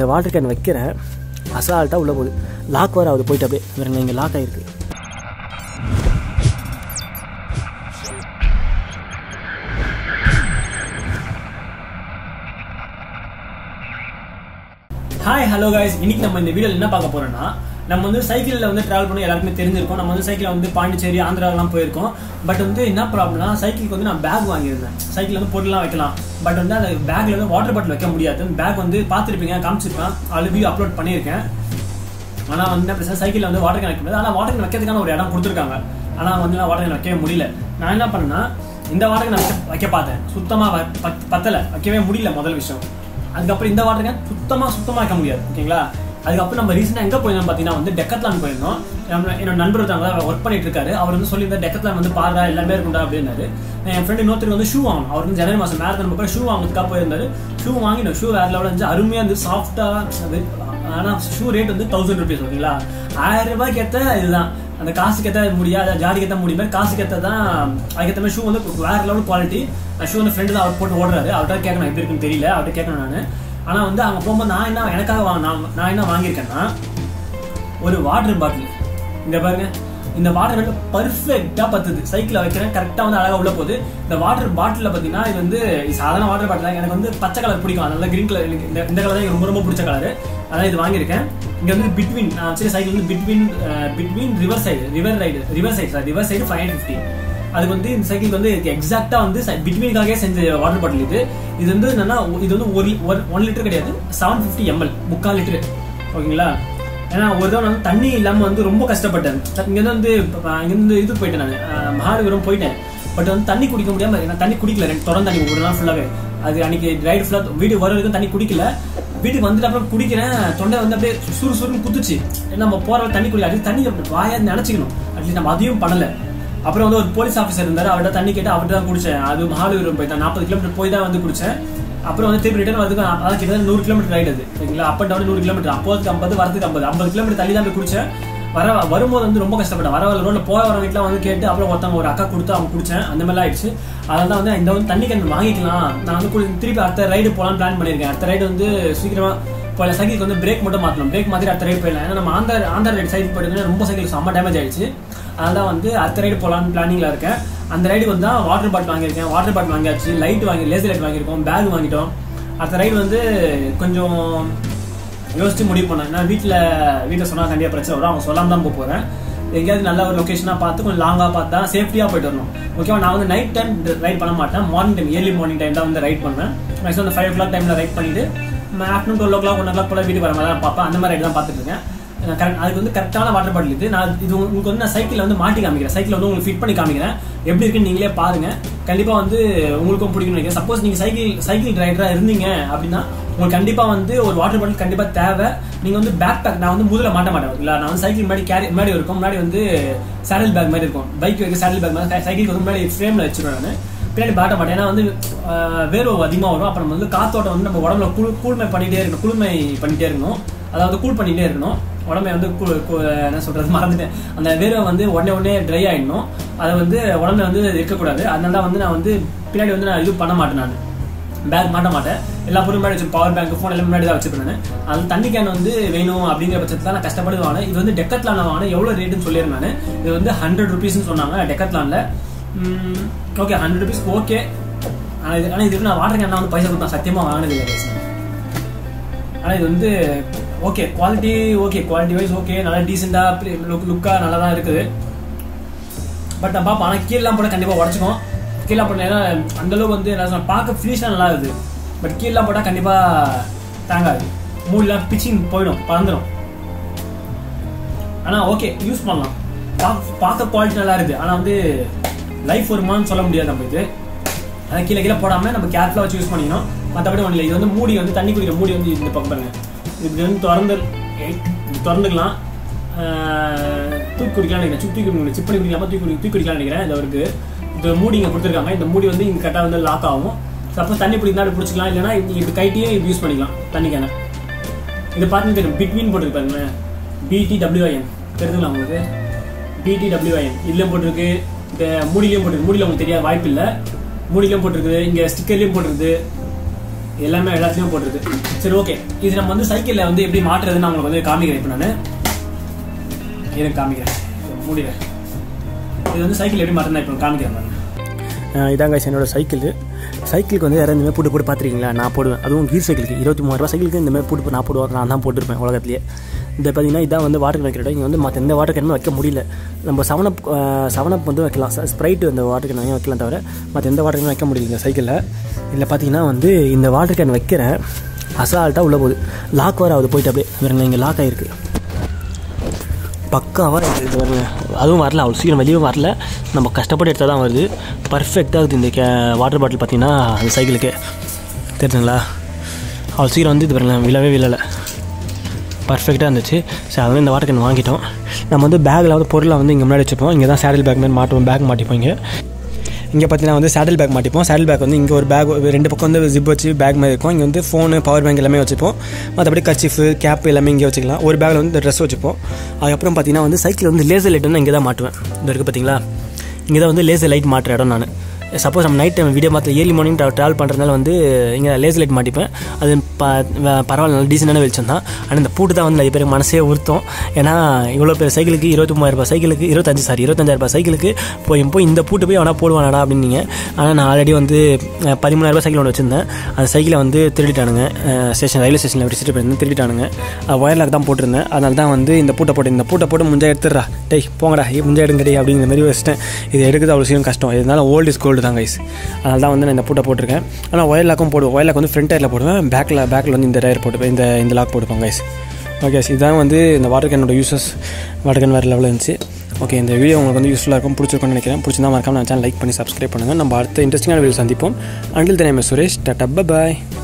இந்த water can வைக்கிறேன் அசால்ட்டாக உள்ளே போகுது லாக் வர ஆகுது போயிட்டு அப்படியே வேறு இங்கே லாக் ஆகிருக்கு ஹாய் ஹலோ guys இன்னைக்கு நம்ம இந்த வீடியோவில் என்ன பார்க்க போறோம்னா நம்ம வந்து சைக்கிளில் வந்து டிராவல் பண்ணி எல்லாருக்குமே தெரிஞ்சிருக்கும் நம்ம வந்து சைக்கிளில் வந்து பாண்டிச்சேரி ஆந்திராலாம் போயிருக்கோம் பட் வந்து என்ன ப்ராப்ளம்னா சைக்கிளுக்கு வந்து நான் பேக் வாங்கியிருந்தேன் சைக்கிள் வந்து பொருள்லாம் வைக்கலாம் பட் வந்து அந்த பேக்கில் வந்து வாட்டர் பாட்டில் வைக்க முடியாது பேக் வந்து பார்த்துருப்பீங்க காமிச்சிருப்பேன் ஆல்ரெடி அப்லோட் பண்ணியிருக்கேன் ஆனால் வந்து என்ன பிரச்சனை சைக்கிளில் வந்து வாட்டர் கேன் வைக்க முடியாது ஆனால் வாட்டர் கேன் வைக்கிறதுக்கான ஒரு இடம் கொடுத்துருக்காங்க ஆனால் வந்து வாட்டர் கேன் வைக்கவே முடியல நான் என்ன பண்ணேன்னா இந்த வாட்டர் கேன் வைக்க வைக்க பார்த்தேன் சுத்தமாக பத்தலை வைக்கவே முடியல முதல் விஷயம் அதுக்கப்புறம் இந்த வாட்டர் கேன் சுத்தமாக சுத்தமாக வைக்க முடியாது ஓகேங்களா அதுக்கப்புறம் நம்ம ரீசெண்டாக எங்கே போயிருந்தோம் பார்த்தீங்கன்னா வந்து டெக்கத்லான் போயிருந்தோம் நம்ம என்னோட நண்பர் ஒருத்தவங்க ஒர்க் பண்ணிட்டு இருக்காரு அவர் வந்து சொல்லியிருந்தார் டெக்கத்லான் வந்து பாருடா எல்லாமே இருக்கும்டா அப்படின்னாரு என் ஃப்ரெண்ட் இன்னொருத்தர் வந்து ஷூ வாங்கணும் அவர் வந்து ஜனவரி மாதம் மேரத்தான் போய் ஷூ வாங்குறதுக்காக போயிருந்தாரு ஷூ வாங்கினோம் ஷூ வேற லெவலில் இருந்துச்சு அருமையாக இருந்து சாஃப்டாக ஆனால் ஷூ ரேட் வந்து தௌசண்ட் ருபீஸ் ஓகேங்களா ஆயிரம் ரூபாய்க்கு ஏற்ற இதுதான் அந்த காசுக்கு ஏற்ற முடியா அதை ஜாடிக்கு ஏற்ற முடி மாதிரி காசுக்கு ஏற்ற தான் அதுக்கேற்ற மாதிரி ஷூ வந்து வேற லெவல் குவாலிட்டி ஷூ வந்து ஃப்ரெண்டு தான் அவர் போட்டு ஓடுறாரு அவர்கிட்ட கேட்கணும் எப்படி இருக்குன்னு தெரியல அவர்கிட்ட கேட்கணும் நான் ஆனால் வந்து அங்கே போகும்போது நான் என்ன எனக்காக வாங்க நான் நான் என்ன வாங்கியிருக்கேன்னா ஒரு வாட்டர் பாட்டில் இந்த பாருங்க இந்த வாட்டர் பாட்டில் பர்ஃபெக்டாக பத்துது சைக்கிளில் வைக்கிறேன் கரெக்டாக வந்து அழகாக உள்ள போகுது இந்த வாட்டர் பாட்டிலில் பார்த்தீங்கன்னா இது வந்து இது சாதாரண வாட்டர் பாட்டில் எனக்கு வந்து பச்சை கலர் பிடிக்கும் அதனால கிரீன் கலர் எனக்கு இந்த இந்த கலர் தான் எனக்கு ரொம்ப ரொம்ப பிடிச்ச கலர் அதான் இது வாங்கியிருக்கேன் இங்கே வந்து பிட்வீன் நான் வச்சு சைக்கிள் வந்து between between river side river ride river side sir river side five fifty அதுக்கு வந்து இந்த சைக்கிள் வந்து எக்ஸாக்டா வந்து பிட்வீனுக்காகவே செஞ்ச வாட்டர் பாட்டில் இது இது வந்து என்னன்னா இது வந்து ஒரு ஒன் லிட்டர் கிடையாது செவன் ஃபிஃப்டி எம்எல் முக்கால் லிட்டர் ஓகேங்களா ஏன்னா ஒரு தடவை வந்து தண்ணி இல்லாமல் வந்து ரொம்ப கஷ்டப்பட்டேன் இங்கேருந்து வந்து இங்கேருந்து இது போயிட்டேன் நான் மகாபலிபுரம் போயிட்டேன் பட் வந்து தண்ணி குடிக்க முடியாம நான் தண்ணி குடிக்கல ரெண்டு தொடர்ந்து தண்ணி ஒரு நாள் ஃபுல்லாகவே அது அன்னைக்கு ரைடு ஃபுல்லாக வீடு வர வரைக்கும் தண்ணி குடிக்கல வீட்டுக்கு வந்துட்டு அப்புறம் குடிக்கிறேன் தொண்டை வந்து அப்படியே சுறு சுருன்னு குத்துச்சு நம்ம போகிற தண்ணி குடிக்கல அது தண்ணி வாயா நினச்சிக்கணும் அட்லீஸ்ட் நம்ம அதையும் பண்ணலை அப்புறம் வந்து ஒரு போலீஸ் ஆஃபீஸர் இருந்தார் அவர்கிட்ட தண்ணி கேட்டு அவர்கிட்ட தான் குடிச்சேன் அது மகாபலிபுரம் போயிட்டேன் நாற்பது கிலோமீட்டர் போய் தான் வந்து குடிச்சேன் அப்புறம் வந்து திருப்பி ரிட்டர்ன் வரதுக்கு அதான் கிட்டத்தட்ட நூறு கிலோமீட்டர் ரைடு அது ஓகேங்களா அப் அண்ட் டவுன் நூறு கிலோமீட்டர் அப்போதுக்கு ஐம்பது வரதுக்கு ஐம்பது ஐம்பது கிலோமீட்டர் தள்ளி தான் போய் குடிச்சேன் வர வரும்போது வந்து ரொம்ப கஷ்டப்பட்டேன் வர வர ரோட்ல போய வர வீட்டில் வந்து கேட்டு அப்புறம் ஒருத்தவங்க ஒரு அக்கா கொடுத்து அவங்க குடிச்சேன் அந்த மாதிரிலாம் ஆயிடுச்சு அதனால தான் வந்து இந்த வந்து தண்ணி கேன் வாங்கிக்கலாம் நான் வந்து திருப்பி அடுத்த ரைடு போகலான்னு பிளான் பண்ணியிருக்கேன் அடுத்த ரைடு வந்து சீக்கிரமா இப்போ சைக்கிளுக்கு வந்து பிரேக் மட்டும் மாற்றணும் பிரேக் மாதிரி அடுத்த ரைடு போயிடலாம் ஏன்னா நம்ம ஆந்திர ஆந்திர ரைடு சைடு போயிட்டு ரொம்ப சைக்கிள் செம்ம டேமேஜ் ஆயிடுச்சு அதனால தான் வந்து அடுத்த ரைடு போகலான்னு பிளானிங்ல இருக்கேன் அந்த ரைடு வந்து வாட்டர் பாட்டில் வாங்கியிருக்கேன் வாட்டர் பாட்டில் வாங்கியாச்சு லைட் வாங்கி லேசர் லைட் வாங்கியிருக்கோம் பேக் வாங்கிட்டோம் அடுத்த ரைடு வந்து கொஞ்சம் யோசிச்சு முடிவு பண்ணேன் ஏன்னா வீட்டில் வீட்டில் சொன்னால் கண்டிப்பாக பிரச்சனை வரும் அவங்க சொல்லாம தான் போக போகிறேன் எங்கேயாவது நல்ல ஒரு லொக்கேஷனாக பார்த்து கொஞ்சம் லாங்காக பார்த்தா சேஃப்டியாக போயிட்டு வரணும் ஓகேவா நான் வந்து நைட் டைம் ரைட் பண்ண மாட்டேன் morning time early morning time தான் வந்து ரைட் பண்ணுவேன் மேக்ஸிமம் அந்த ஃபைவ் ஓ கிளாக் டைமில் ரைட் பண்ணிட்டு afternoon twelve o'clock one o'clock போல வீட்டுக்கு வர மாதிரி தான் பார்ப்பேன் அந்த மாதிரி ரைட் தான் பார்த்துட்டு இருக்கேன் கரெக்ட் அதுக்கு வந்து கரெக்டான வாட்டர் பாட்டில் இது நான் இது உங்களுக்கு வந்து நான் சைக்கிள் வந்து மாட்டி காமிக்கிறேன் சைக்கிள் வந்து உங்களுக்கு ஃபிட் பண்ணி காமிக்கிறேன் எப்படி இருக்குன்னு நீங்களே பாருங்க கண்டிப்பா வந்து உங்களுக்கும் பிடிக்கும் நினைக்கிறேன் சப்போஸ் நீங்க சைக்கிள் சைக்கிள் ரைடரா இருந்தீங்க அப்படின்னா உங்களுக்கு கண்டிப்பா வந்து ஒரு வாட்டர் பாட்டில் கண்டிப்பா தேவை நீங்க வந்து பேக் பேக் நான் வந்து முதல்ல மாட்ட மாட்டேன் இல்ல நான் வந்து சைக்கிள் முன்னாடி கேரி முன்னாடி இருக்கும் முன்னாடி வந்து சேடல் பேக் மாதிரி இருக்கும் பைக் வைக்க சேடல் பேக் மாதிரி சைக்கிள் வந்து முன்னாடி ஃப்ரேம்ல வச்சிருவேன் நான் பின்னாடி பாட்ட மாட்டேன் ஏன்னா வந்து வேர்வை அதிகமாக வரும் அப்புறம் வந்து காத்தோட்டம் வந்து நம்ம உடம்புல குளு கூழ்மை பண்ணிட்டே இருக்கணும் குளுமை பண்ணிட்டே இருக்கணும் அதாவது கூல் பண்ணிட்டே இருக்கணும் உடம்பை வந்து என்ன சொல்றது மறந்துட்டேன் அந்த வேர்வை வந்து உடனே உடனே ட்ரை ஆயிடணும் அதை வந்து உடம்புல வந்து இருக்கக்கூடாது அதனால தான் வந்து நான் வந்து பின்னாடி வந்து நான் இது பண்ண மாட்டேன் நான் பேக் மாட்ட மாட்டேன் எல்லா பொருளும் முன்னாடி வச்சு பவர் பேங்க் ஃபோன் எல்லாம் முன்னாடி தான் வச்சுருப்பேன் நான் அது தண்ணி கேன் வந்து வேணும் அப்படிங்கிற பட்சத்தில் நான் கஷ்டப்பட்டு வாங்கினேன் இது வந்து டெக்கத்லான வாங்கினேன் எவ்வளோ ரேட்டுன்னு சொல்லியிருந்தேன் நான் இது வந்து ஹண்ட்ரட் ருபீஸ்னு சொன்னாங்க டெக்கத்லானில் ஓகே ஹண்ட்ரட் ருபீஸ் ஓகே ஆனால் இது ஆனால் இது நான் வாட்டர் கேன் வந்து பைசா கொடுத்தா சத்தியமாக வாங்கினது இல்லை ஆனால் இது வந்து okay quality okay quality wise okay நல்லா டீசெண்டாக லுக் லுக்காக நல்லா தான் இருக்குது பட் நான் பார்ப்போம் ஆனால் கீழெலாம் போட கண்டிப்பாக உடச்சிக்கும் கீழே போட்டேன் ஏன்னா அந்தளவுக்கு வந்து என்ன சொல்ல பார்க்க ஃபினிஷாக நல்லா இருக்குது பட் கீழெலாம் போட்டால் கண்டிப்பாக தாங்காது மூடிலாம் பிச்சிங் போயிடும் பறந்துடும் ஆனால் ஓகே யூஸ் பண்ணலாம் பார்க்க குவாலிட்டி நல்லா இருக்குது ஆனால் வந்து லைஃப் வருமானு சொல்ல முடியாது நம்ம இது அதான் கீழே கீழே போடாமல் நம்ம கேர்ஃபுல்லாக வச்சு யூஸ் பண்ணிக்கணும் மற்றபடி ஒன்றும் இல்லை இது வந்து மூடி வந்து தண்ணி குடிக்கிற மூடி வந்து இந்த பக்கம் பாருங்க இப்படி வந்து திறந்து திறந்துக்கலாம் தூக்கி குடிக்கலாம் நினைக்கிறேன் தூக்கி குடிக்கணும் சிப் பண்ணி குடிக்காம தூக்கி குடி தூக்கி குடிக்கலாம் நினைக்கிறேன் இந்த அவருக்கு இந்த மூடி இங்கே கொடுத்துருக்காங்க இந்த மூடி வந்து இங்கே கரெக்டாக வந்து லாக் ஆகும் சப்போஸ் தண்ணி பிடிக்கலாம் பிடிச்சிக்கலாம் இல்லைனா இப்படி கைட்டியே இப்படி யூஸ் பண்ணிக்கலாம் தண்ணி கேனை இது பார்த்து தெரியும் பிட்வீன் போட்டிருப்பாருங்க பிடி டபிள்யூஐஎன் தெரிஞ்சுங்களா உங்களுக்கு பிடி டபிள்யூஐஎன் இதுலேயும் போட்டிருக்கு இந்த மூடிலையும் போட்டிருக்கு மூடியில் உங்களுக்கு தெரியாத வாய்ப்பு இல்லை மூடிலையும் போட்டிருக்குது இங்கே ஸ்டிக்கர்லையும் போட்டிருக்குது எல்லாமே எல்லாத்துலேயும் போட்டிருக்கு சரி ஓகே இது நம்ம வந்து சைக்கிளில் வந்து எப்படி மாட்டுறதுன்னு நான் உங்களுக்கு வந்து காமிக்கிறேன் இப்போ நான் இருங்க காமிக்கிறேன் முடிகிறேன் இது வந்து சைக்கிள் எப்படி மாட்டுறதுன்னு இப்போ காமிக்கிறேன் பாருங்க இதாங்க என்னோட சைக்கிள் சைக்கிளுக்கு வந்து யாராவது இந்தமாதிரி போட்டு போட்டு பார்த்துருக்கீங்களா நான் போடுவேன் அதுவும் கீர் சைக்கிளுக்கு இருபத்தி மூவாயிரரூவா சைக்கிளுக்கு இந்தமாதிரி போட்டு நான் போடுவேன் நான் தான் போட்டிருப்பேன் உலகத்துலேயே இந்த பார்த்தீங்கன்னா இதான் வந்து வாட்டர் வைக்கிற இடம் இங்கே வந்து மற்ற எந்த வாட்டர் கேனுமே வைக்க முடியல நம்ம செவனப் செவனப் வந்து வைக்கலாம் ஸ்ப்ரைட் அந்த வாட்டர் கேன் வைக்கலாம் தவிர மற்ற எந்த வாட்டர் கேனும் வைக்க முடியல இந்த சைக்கிளில் இதில் பார்த்தீங்கன்னா வந்து இந்த வாட்டர் கேன் வைக்கிறேன் அசால்ட்டாக உள்ளே போகுது லாக் வர ஆகுது போயிட்டு அப்படியே வேறுங்க இங்கே லாக் ஆகிருக்கு பக்காவாக இருக்குது இது பாருங்க அதுவும் வரல அவ்வளோ சீக்கிரம் வெளியே வரல நம்ம கஷ்டப்பட்டு எடுத்தால் தான் வருது பர்ஃபெக்டாக இருக்குது இந்த கே வாட்டர் பாட்டில் பார்த்தீங்கன்னா அந்த சைக்கிளுக்கு தெரிஞ்சுங்களா அவ்வளோ சீக்கிரம் வந்து இது பாருங்க விழவே விழலை பர்ஃபெக்டாக இருந்துச்சு சரி அதனால் இந்த வாட்டர் கேன் வாங்கிட்டோம் நம்ம வந்து பேக்கில் வந்து பொருளை வந்து இங்கே முன்னாடி வச்சுப்போம் இங்கே தான் சேடல் பேக் மாதிரி மாட்டுவோம் பேக் மாட்டிப்போம் இங்கே இங்கே பார்த்தீங்கன்னா வந்து சேடல் பேக் மாட்டிப்போம் சேடல் பேக் வந்து இங்கே ஒரு பேக் ரெண்டு பக்கம் வந்து ஜிப் வச்சு பேக் மாதிரி இருக்கும் இங்கே வந்து ஃபோனு பவர் பேங்க் எல்லாமே வச்சுப்போம் மற்றபடி கச்சிஃபு கேப் எல்லாமே இங்கே வச்சுக்கலாம் ஒரு பேக்கில் வந்து இந்த ட்ரெஸ் வச்சுப்போம் அதுக்கப்புறம் பார்த்தீங்கன்னா வந்து சைக்கிள் வந்து லேசர் லைட் வந்து இங்கே தான் மாட்டுவேன் இந்த இருக்குது பார்த்தீங்களா இங்கே தான் வந்து லேசர் லைட் மாட்டுற இடம் நான் சப்போஸ் நம்ம நைட் டைம் வீடியோ மாற்ற ஏர்லி மார்னிங் ட்ராவல் பண்ணுறதுனால வந்து இங்கே லேசர் லைட் மாட்டிப்பேன் அது ப வ- பரவாயில்ல நல்ல டீசெண்டான வெளிச்சம் தான் ஆனால் இந்த பூட்டு தான் வந்து நிறைய பேருக்கு மனசே உறுத்தும் ஏன்னா இவ்வளோ பேர் சைக்கிளுக்கு இருபத்தி மூவாயிரம் ரூபாய் சைக்கிளுக்கு இருபத்தஞ்சு சாரி இருபத்தஞ்சாயிரம் ரூபாய் சைக்கிளுக்கு போய் போய் இந்த பூட்டு போய் அவனா போடுவானடா அப்படின்னீங்க ஆனால் நான் ஆல்ரெடி வந்து அஹ், பதிமூணாயிரம் ரூபாய் சைக்கிள் ஒன்று வச்சிருந்தேன் அந்த சைக்கிளை வந்து திருடிட்டானுங்க ஸ்டேஷன் ரயில்வே ஸ்டேஷனில் விசிட்டு போயிருந்தேன் திருடிட்டானுங்க ஒயர்லாக் தான் போட்டிருந்தேன் அதனால தான் வந்து இந்த பூட்டை போட்டு இந்த பூட்டை போட்டு முஞ்சா எடுத்துடுறா டேய் போங்கடா ஏய் முஞ்சா எடுங்கடி அப்படிங்கிற மாதிரி வச்சிட்டேன் இது எடுக்கிறது அவ்வளோ சீக்கிரம் கஷ்டம் இதனால ஓல்டு இஸ் கோல்டு தான் கைஸ் அதனால தான் வந்து நான் இந்த பூட்டை போட்டிருக்கேன் ஆனால் ஒயர் லாக்கும் போடுவேன் ஒயர் லாக் வந்து ஃப்ரண்ட் டயரில் போடுவேன் பேக்கில் பேக்கில் வந்து இந்த டயர் போட்டுப்பேன் இந்த இந்த லாக் போட்டுப்பேன் கைஸ் ஓகே இதுதான் வந்து இந்த வாட்டர் கேனோட யூசஸ் வாட்டர் கேன் வேறு லெவலில் இருந்துச்சு ஓகே இந்த வீடியோ உங்களுக்கு வந்து யூஸ்ஃபுல்லாக இருக்கும் பிடிச்சிருக்கும்னு நினைக்கிறேன் பிடிச்சிருந்தா மறக்காம நான் சேனல் லைக் பண்ணி சப்ஸ்கிரைப் பண்ணுங்கள் நம்ம அடுத்த இன்ட்ரெஸ்டிங்கான வீடியோ சந்திப்போம் அண்டில் தனமே சுரேஷ் டாட்டா பாய்